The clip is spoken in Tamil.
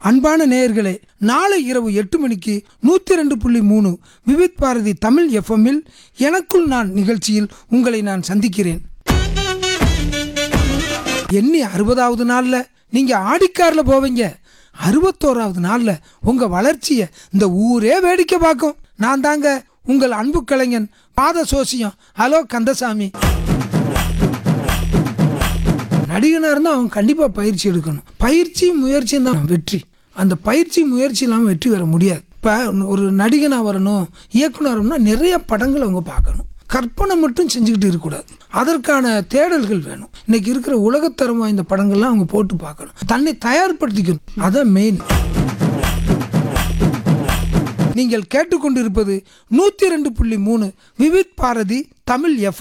அன்பான நேயர்களே நாளை இரவு எட்டு மணிக்கு நூற்றி ரெண்டு புள்ளி மூணு விவித் பாரதி தமிழ் எஃப்எம்மில் எனக்குள் நான் நிகழ்ச்சியில் உங்களை நான் சந்திக்கிறேன் எண்ணி அறுபதாவது நாளில் நீங்கள் ஆடிக்காரில் போவீங்க அறுபத்தோராவது நாளில் உங்கள் வளர்ச்சியை இந்த ஊரே வேடிக்கை பார்க்கும் நான் தாங்க உங்கள் அன்பு கலைஞன் பாத சோசியம் ஹலோ கந்தசாமி நடிகனாக இருந்தால் அவன் கண்டிப்பாக பயிற்சி எடுக்கணும் பயிற்சி முயற்சியும் தான் வெற்றி அந்த பயிற்சி முயற்சி இல்லாமல் வெற்றி பெற முடியாது இப்போ ஒரு நடிகனாக வரணும் இயக்குனர் வரணும்னா நிறைய படங்கள் அவங்க பார்க்கணும் கற்பனை மட்டும் செஞ்சுக்கிட்டு இருக்கக்கூடாது அதற்கான தேடல்கள் வேணும் இன்னைக்கு இருக்கிற உலகத்தரம் வாய்ந்த படங்கள்லாம் அவங்க போட்டு பார்க்கணும் தன்னை தயார்படுத்திக்கணும் அதான் மெயின் நீங்கள் கேட்டுக்கொண்டிருப்பது நூற்றி ரெண்டு புள்ளி மூணு விவித் பாரதி தமிழ் எஃப்